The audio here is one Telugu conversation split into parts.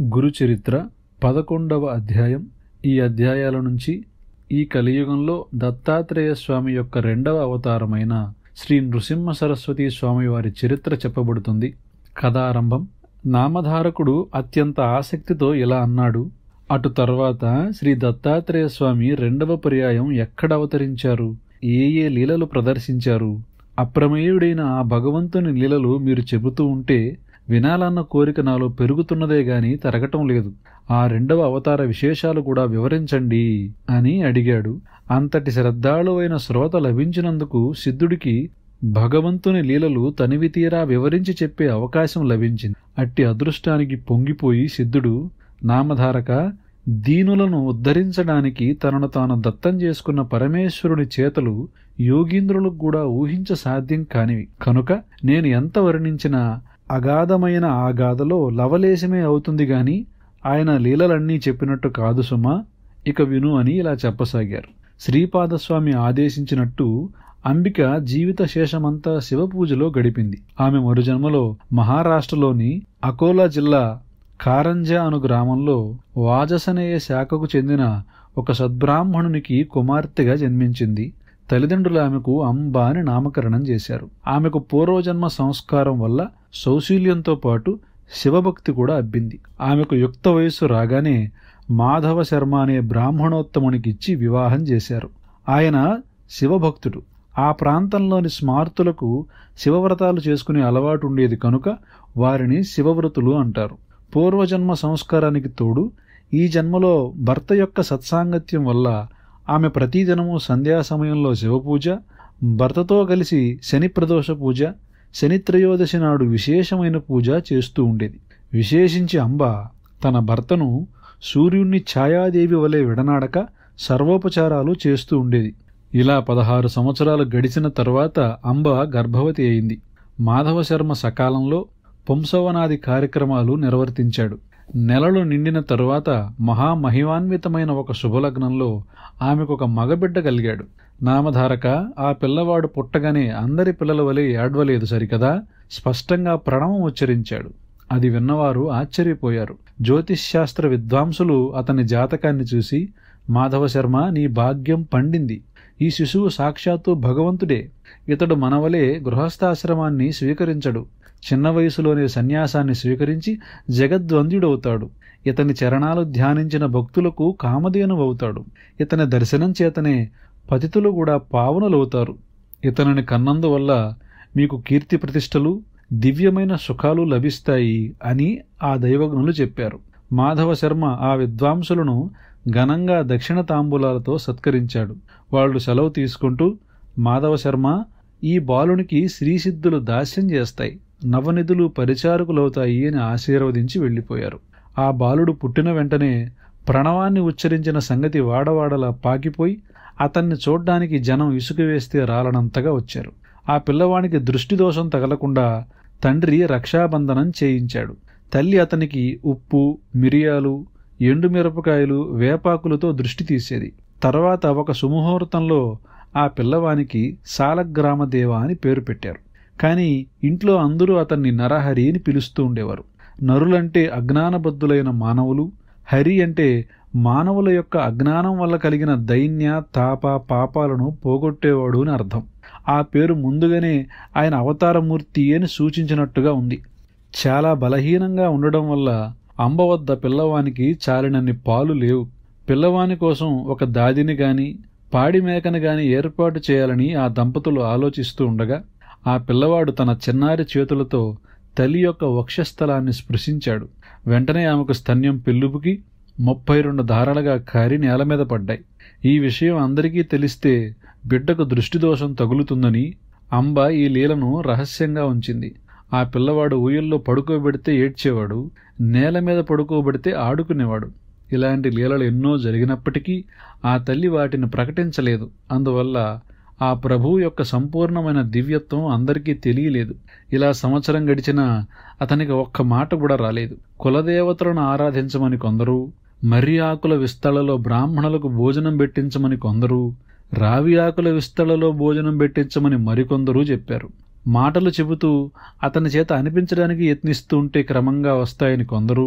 గురుచరిత్ర పదకొండవ అధ్యాయం ఈ అధ్యాయాల నుంచి ఈ కలియుగంలో దత్తాత్రేయ స్వామి యొక్క రెండవ అవతారమైన శ్రీ నృసింహ సరస్వతి స్వామి వారి చరిత్ర చెప్పబడుతుంది కథారంభం నామధారకుడు అత్యంత ఆసక్తితో ఇలా అన్నాడు అటు తర్వాత శ్రీ దత్తాత్రేయ స్వామి రెండవ పర్యాయం ఎక్కడ అవతరించారు ఏ ఏ లీలలు ప్రదర్శించారు అప్రమేయుడైన ఆ భగవంతుని లీలలు మీరు చెబుతూ ఉంటే వినాలన్న కోరిక నాలో పెరుగుతున్నదే గాని తరగటం లేదు ఆ రెండవ అవతార విశేషాలు కూడా వివరించండి అని అడిగాడు అంతటి శ్రద్ధాళువైన శ్రోత లభించినందుకు సిద్ధుడికి భగవంతుని లీలలు తనివి తీరా వివరించి చెప్పే అవకాశం లభించింది అట్టి అదృష్టానికి పొంగిపోయి సిద్ధుడు నామధారక దీనులను ఉద్ధరించడానికి తనను తాను దత్తం చేసుకున్న పరమేశ్వరుని చేతలు యోగీంద్రులకు కూడా ఊహించ సాధ్యం కానివి కనుక నేను ఎంత వర్ణించినా అగాధమైన ఆ గాథలో లవలేశమే అవుతుంది గాని ఆయన లీలలన్నీ చెప్పినట్టు కాదు సుమా ఇక విను అని ఇలా చెప్పసాగారు శ్రీపాదస్వామి ఆదేశించినట్టు అంబిక జీవిత శేషమంతా శివపూజలో గడిపింది ఆమె మరుజన్మలో మహారాష్ట్రలోని అకోలా జిల్లా కారంజా అను గ్రామంలో వాజసనేయ శాఖకు చెందిన ఒక సద్బ్రాహ్మణునికి కుమార్తెగా జన్మించింది తల్లిదండ్రులు ఆమెకు అంబ అని నామకరణం చేశారు ఆమెకు పూర్వజన్మ సంస్కారం వల్ల సౌశీల్యంతో పాటు శివభక్తి కూడా అబ్బింది ఆమెకు యుక్త వయస్సు రాగానే మాధవ శర్మ అనే బ్రాహ్మణోత్తమునికిచ్చి వివాహం చేశారు ఆయన శివభక్తుడు ఆ ప్రాంతంలోని స్మార్తులకు శివవ్రతాలు చేసుకునే అలవాటు ఉండేది కనుక వారిని శివవ్రతులు అంటారు పూర్వజన్మ సంస్కారానికి తోడు ఈ జన్మలో భర్త యొక్క సత్సాంగత్యం వల్ల ఆమె ప్రతిదినము సంధ్యా సమయంలో శివపూజ భర్తతో కలిసి శని ప్రదోష పూజ శనిత్రయోదశి నాడు విశేషమైన పూజ చేస్తూ ఉండేది విశేషించి అంబ తన భర్తను సూర్యుణ్ణి ఛాయాదేవి వలె విడనాడక సర్వోపచారాలు చేస్తూ ఉండేది ఇలా పదహారు సంవత్సరాలు గడిచిన తరువాత అంబ గర్భవతి అయింది మాధవ శర్మ సకాలంలో పుంసవనాది కార్యక్రమాలు నిర్వర్తించాడు నెలలు నిండిన తరువాత మహామహిమాన్వితమైన ఒక శుభలగ్నంలో ఆమెకు ఒక మగబిడ్డ కలిగాడు నామధారక ఆ పిల్లవాడు పుట్టగానే అందరి పిల్లల వలె ఏడ్వలేదు సరికదా స్పష్టంగా ప్రణవం ఉచ్చరించాడు అది విన్నవారు ఆశ్చర్యపోయారు జ్యోతిష్శాస్త్ర విద్వాంసులు అతని జాతకాన్ని చూసి మాధవ శర్మ నీ భాగ్యం పండింది ఈ శిశువు సాక్షాత్తు భగవంతుడే ఇతడు మనవలే గృహస్థాశ్రమాన్ని స్వీకరించడు చిన్న వయసులోనే సన్యాసాన్ని స్వీకరించి జగద్వంద్యుడవుతాడు ఇతని చరణాలు ధ్యానించిన భక్తులకు కామధేనువవుతాడు ఇతని దర్శనం చేతనే పతితులు కూడా పావనులవుతారు ఇతనిని కన్నందువల్ల మీకు కీర్తి ప్రతిష్టలు దివ్యమైన సుఖాలు లభిస్తాయి అని ఆ దైవజ్ఞులు చెప్పారు మాధవ శర్మ ఆ విద్వాంసులను ఘనంగా దక్షిణ తాంబూలాలతో సత్కరించాడు వాళ్ళు సెలవు తీసుకుంటూ మాధవ శర్మ ఈ బాలునికి శ్రీసిద్ధులు దాస్యం చేస్తాయి నవనిధులు పరిచారకులవుతాయి అని ఆశీర్వదించి వెళ్ళిపోయారు ఆ బాలుడు పుట్టిన వెంటనే ప్రణవాన్ని ఉచ్చరించిన సంగతి వాడవాడలా పాకిపోయి అతన్ని చూడ్డానికి జనం ఇసుక వేస్తే రాలనంతగా వచ్చారు ఆ పిల్లవానికి దృష్టి దోషం తగలకుండా తండ్రి రక్షాబంధనం చేయించాడు తల్లి అతనికి ఉప్పు మిరియాలు ఎండుమిరపకాయలు వేపాకులతో దృష్టి తీసేది తర్వాత ఒక సుముహూర్తంలో ఆ పిల్లవానికి సాలగ్రామదేవ అని పేరు పెట్టారు కానీ ఇంట్లో అందరూ అతన్ని నరహరి అని పిలుస్తూ ఉండేవారు నరులంటే అజ్ఞానబద్ధులైన మానవులు హరి అంటే మానవుల యొక్క అజ్ఞానం వల్ల కలిగిన దైన్య తాప పాపాలను పోగొట్టేవాడు అని అర్థం ఆ పేరు ముందుగానే ఆయన అవతారమూర్తి అని సూచించినట్టుగా ఉంది చాలా బలహీనంగా ఉండడం వల్ల అంబ వద్ద పిల్లవానికి చాలినన్ని పాలు లేవు పిల్లవాని కోసం ఒక దాదిని గాని పాడి మేకను గాని ఏర్పాటు చేయాలని ఆ దంపతులు ఆలోచిస్తూ ఉండగా ఆ పిల్లవాడు తన చిన్నారి చేతులతో తల్లి యొక్క వక్షస్థలాన్ని స్పృశించాడు వెంటనే ఆమెకు స్తన్యం పెళ్ళుపుకి ముప్పై రెండు ధారలుగా కారి నేల మీద పడ్డాయి ఈ విషయం అందరికీ తెలిస్తే బిడ్డకు దృష్టిదోషం తగులుతుందని అంబ ఈ లీలను రహస్యంగా ఉంచింది ఆ పిల్లవాడు ఊయల్లో పడుకోబెడితే ఏడ్చేవాడు నేల మీద పడుకోబెడితే ఆడుకునేవాడు ఇలాంటి లీలలు ఎన్నో జరిగినప్పటికీ ఆ తల్లి వాటిని ప్రకటించలేదు అందువల్ల ఆ ప్రభువు యొక్క సంపూర్ణమైన దివ్యత్వం అందరికీ తెలియలేదు ఇలా సంవత్సరం గడిచినా అతనికి ఒక్క మాట కూడా రాలేదు కులదేవతలను ఆరాధించమని కొందరు మర్రి ఆకుల విస్తళ్లలో బ్రాహ్మణులకు భోజనం పెట్టించమని కొందరు రావి ఆకుల విస్తళ్లలో భోజనం పెట్టించమని మరికొందరు చెప్పారు మాటలు చెబుతూ అతని చేత అనిపించడానికి యత్నిస్తూ ఉంటే క్రమంగా వస్తాయని కొందరు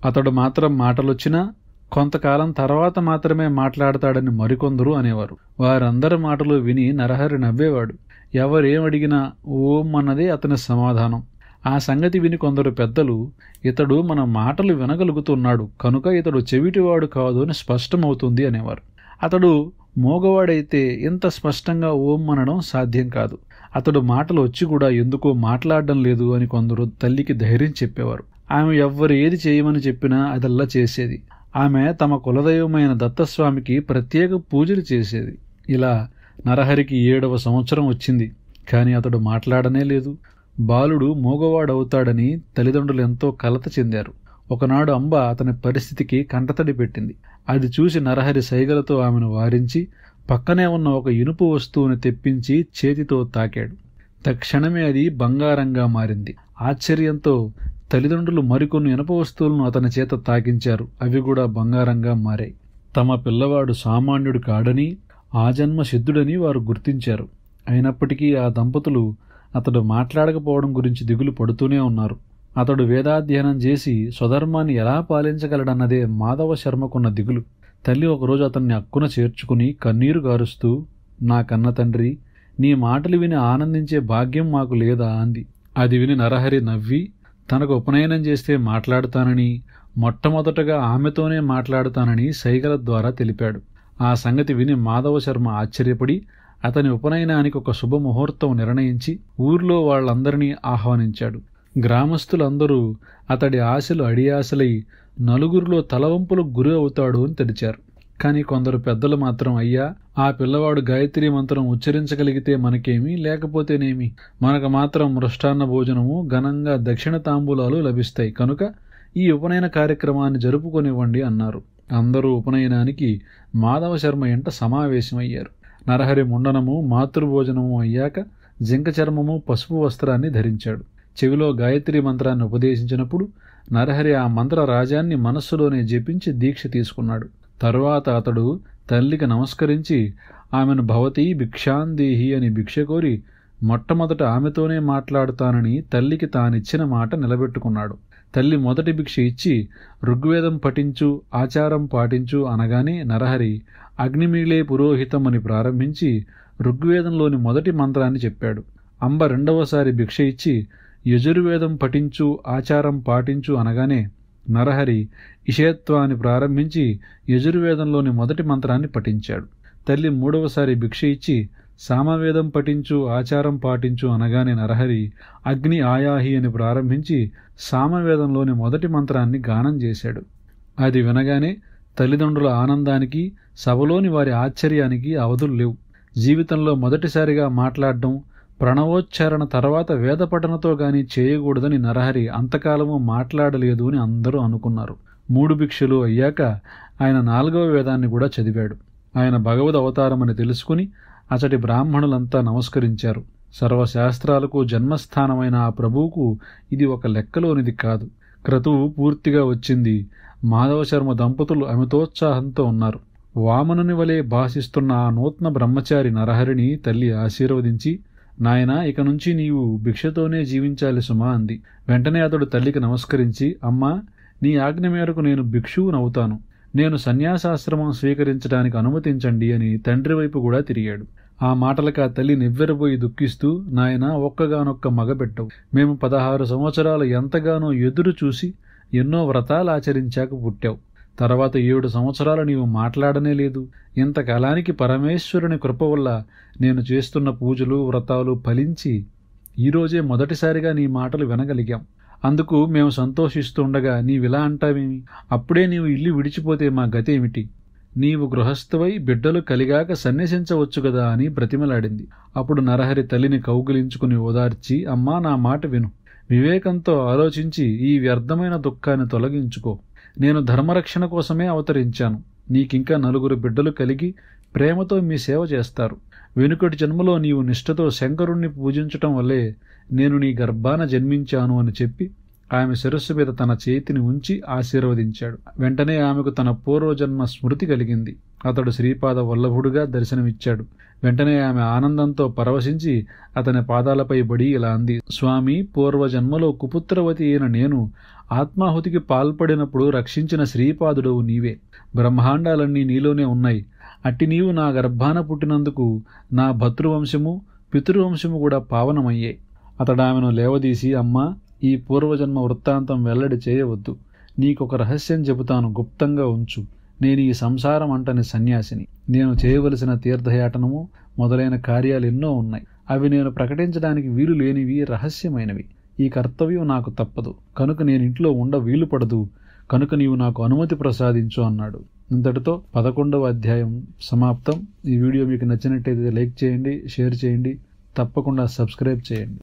అతడు మాత్రం మాటలొచ్చినా కొంతకాలం తర్వాత మాత్రమే మాట్లాడతాడని మరికొందరు అనేవారు వారందరి మాటలు విని నరహరి నవ్వేవాడు ఎవరేమడిగినా ఓం అన్నదే అతని సమాధానం ఆ సంగతి విని కొందరు పెద్దలు ఇతడు మన మాటలు వినగలుగుతున్నాడు కనుక ఇతడు చెవిటివాడు కాదు అని స్పష్టమవుతుంది అనేవారు అతడు మోగవాడైతే ఇంత స్పష్టంగా ఓం అనడం సాధ్యం కాదు అతడు మాటలు వచ్చి కూడా ఎందుకో మాట్లాడడం లేదు అని కొందరు తల్లికి ధైర్యం చెప్పేవారు ఆమె ఎవ్వరు ఏది చేయమని చెప్పినా అదల్లా చేసేది ఆమె తమ కులదైవమైన దత్తస్వామికి ప్రత్యేక పూజలు చేసేది ఇలా నరహరికి ఏడవ సంవత్సరం వచ్చింది కానీ అతడు మాట్లాడనే లేదు బాలుడు మోగవాడవుతాడని తల్లిదండ్రులు ఎంతో కలత చెందారు ఒకనాడు అంబ అతని పరిస్థితికి కంటతడి పెట్టింది అది చూసి నరహరి సైగలతో ఆమెను వారించి పక్కనే ఉన్న ఒక ఇనుపు వస్తువుని తెప్పించి చేతితో తాకాడు తక్షణమే అది బంగారంగా మారింది ఆశ్చర్యంతో తల్లిదండ్రులు మరికొన్ని ఇనుప వస్తువులను అతని చేత తాకించారు అవి కూడా బంగారంగా మారాయి తమ పిల్లవాడు సామాన్యుడు కాడని ఆ జన్మ సిద్ధుడని వారు గుర్తించారు అయినప్పటికీ ఆ దంపతులు అతడు మాట్లాడకపోవడం గురించి దిగులు పడుతూనే ఉన్నారు అతడు వేదాధ్యయనం చేసి స్వధర్మాన్ని ఎలా పాలించగలడన్నదే మాధవ శర్మకున్న దిగులు తల్లి ఒకరోజు అతన్ని అక్కున చేర్చుకుని కన్నీరు గారుస్తూ నా కన్న తండ్రి నీ మాటలు విని ఆనందించే భాగ్యం మాకు లేదా అంది అది విని నరహరి నవ్వి తనకు ఉపనయనం చేస్తే మాట్లాడుతానని మొట్టమొదటగా ఆమెతోనే మాట్లాడుతానని సైగల ద్వారా తెలిపాడు ఆ సంగతి విని మాధవ శర్మ ఆశ్చర్యపడి అతని ఉపనయనానికి ఒక శుభముహూర్తం నిర్ణయించి ఊర్లో వాళ్ళందరినీ ఆహ్వానించాడు గ్రామస్తులందరూ అతడి ఆశలు అడియాశలై నలుగురిలో తలవంపులకు గురి అవుతాడు అని తెడిచారు కానీ కొందరు పెద్దలు మాత్రం అయ్యా ఆ పిల్లవాడు గాయత్రి మంత్రం ఉచ్చరించగలిగితే మనకేమి లేకపోతేనేమి మనకు మాత్రం మృష్టాన్న భోజనము ఘనంగా దక్షిణ తాంబూలాలు లభిస్తాయి కనుక ఈ ఉపనయన కార్యక్రమాన్ని జరుపుకొనివ్వండి అన్నారు అందరూ ఉపనయనానికి మాధవ శర్మ ఎంట సమావేశమయ్యారు నరహరి ముండనము మాతృభోజనము అయ్యాక జింక చర్మము పసుపు వస్త్రాన్ని ధరించాడు చెవిలో గాయత్రి మంత్రాన్ని ఉపదేశించినప్పుడు నరహరి ఆ మంత్ర రాజాన్ని మనస్సులోనే జపించి దీక్ష తీసుకున్నాడు తరువాత అతడు తల్లికి నమస్కరించి ఆమెను భవతి భిక్షాందేహి అని భిక్ష కోరి మొట్టమొదట ఆమెతోనే మాట్లాడుతానని తల్లికి తానిచ్చిన మాట నిలబెట్టుకున్నాడు తల్లి మొదటి భిక్ష ఇచ్చి ఋగ్వేదం పఠించు ఆచారం పాటించు అనగానే నరహరి అగ్నిమీళే పురోహితం అని ప్రారంభించి ఋగ్వేదంలోని మొదటి మంత్రాన్ని చెప్పాడు అంబ రెండవసారి భిక్ష ఇచ్చి యజుర్వేదం పఠించు ఆచారం పాటించు అనగానే నరహరి ఇషేత్వాన్ని ప్రారంభించి యజుర్వేదంలోని మొదటి మంత్రాన్ని పఠించాడు తల్లి మూడవసారి భిక్ష ఇచ్చి సామవేదం పఠించు ఆచారం పాటించు అనగానే నరహరి అగ్ని ఆయాహి అని ప్రారంభించి సామవేదంలోని మొదటి మంత్రాన్ని గానం చేశాడు అది వినగానే తల్లిదండ్రుల ఆనందానికి సభలోని వారి ఆశ్చర్యానికి అవధులు లేవు జీవితంలో మొదటిసారిగా మాట్లాడడం ప్రణవోచ్చారణ తర్వాత వేద పఠనతో గాని చేయకూడదని నరహరి అంతకాలము మాట్లాడలేదు అని అందరూ అనుకున్నారు మూడు భిక్షలు అయ్యాక ఆయన నాలుగవ వేదాన్ని కూడా చదివాడు ఆయన భగవద్ అవతారమని తెలుసుకుని అతడి బ్రాహ్మణులంతా నమస్కరించారు సర్వశాస్త్రాలకు జన్మస్థానమైన ఆ ప్రభువుకు ఇది ఒక లెక్కలోనిది కాదు క్రతువు పూర్తిగా వచ్చింది మాధవ శర్మ దంపతులు అమితోత్సాహంతో ఉన్నారు వామనుని వలె భాషిస్తున్న ఆ నూతన బ్రహ్మచారి నరహరిని తల్లి ఆశీర్వదించి నాయనా ఇక నుంచి నీవు భిక్షతోనే జీవించాలి సుమా అంది వెంటనే అతడు తల్లికి నమస్కరించి అమ్మా నీ ఆజ్ఞ మేరకు నేను భిక్షువునవుతాను నేను సన్యాసాశ్రమం స్వీకరించడానికి అనుమతించండి అని తండ్రి వైపు కూడా తిరిగాడు ఆ మాటలకు ఆ తల్లి నివ్వెరబోయి దుఃఖిస్తూ నాయన ఒక్కగానొక్క మగబెట్టవు మేము పదహారు సంవత్సరాలు ఎంతగానో ఎదురు చూసి ఎన్నో వ్రతాలు ఆచరించాక పుట్టావు తర్వాత ఏడు సంవత్సరాలు నీవు మాట్లాడనే లేదు ఇంతకాలానికి పరమేశ్వరుని కృప వల్ల నేను చేస్తున్న పూజలు వ్రతాలు ఫలించి ఈరోజే మొదటిసారిగా నీ మాటలు వినగలిగాం అందుకు మేము సంతోషిస్తుండగా నీవిలా అంటావేమి అప్పుడే నీవు ఇల్లు విడిచిపోతే మా గతేమిటి నీవు గృహస్థవై బిడ్డలు కలిగాక సన్యసించవచ్చు కదా అని బ్రతిమలాడింది అప్పుడు నరహరి తల్లిని కౌగిలించుకుని ఓదార్చి అమ్మా నా మాట విను వివేకంతో ఆలోచించి ఈ వ్యర్థమైన దుఃఖాన్ని తొలగించుకో నేను ధర్మరక్షణ కోసమే అవతరించాను నీకింకా నలుగురు బిడ్డలు కలిగి ప్రేమతో మీ సేవ చేస్తారు వెనుకటి జన్మలో నీవు నిష్ఠతో శంకరుణ్ణి పూజించటం వల్లే నేను నీ గర్భాన జన్మించాను అని చెప్పి ఆమె శిరస్సు మీద తన చేతిని ఉంచి ఆశీర్వదించాడు వెంటనే ఆమెకు తన పూర్వజన్మ స్మృతి కలిగింది అతడు శ్రీపాద వల్లభుడుగా దర్శనమిచ్చాడు వెంటనే ఆమె ఆనందంతో పరవశించి అతని పాదాలపై బడి ఇలా అంది స్వామి పూర్వజన్మలో కుపుత్రవతి అయిన నేను ఆత్మాహుతికి పాల్పడినప్పుడు రక్షించిన శ్రీపాదుడవు నీవే బ్రహ్మాండాలన్నీ నీలోనే ఉన్నాయి అట్టి నీవు నా గర్భాన పుట్టినందుకు నా భతృవంశము పితృవంశము కూడా పావనమయ్యాయి అతడు ఆమెను లేవదీసి అమ్మా ఈ పూర్వజన్మ వృత్తాంతం వెల్లడి చేయవద్దు నీకొక రహస్యం చెబుతాను గుప్తంగా ఉంచు నేను ఈ సంసారం అంటని సన్యాసిని నేను చేయవలసిన తీర్థయాటనము మొదలైన కార్యాలు ఎన్నో ఉన్నాయి అవి నేను ప్రకటించడానికి వీలు లేనివి రహస్యమైనవి ఈ కర్తవ్యం నాకు తప్పదు కనుక నేను ఇంట్లో ఉండ వీలు పడదు కనుక నీవు నాకు అనుమతి ప్రసాదించు అన్నాడు ఇంతటితో పదకొండవ అధ్యాయం సమాప్తం ఈ వీడియో మీకు నచ్చినట్టయితే లైక్ చేయండి షేర్ చేయండి తప్పకుండా సబ్స్క్రైబ్ చేయండి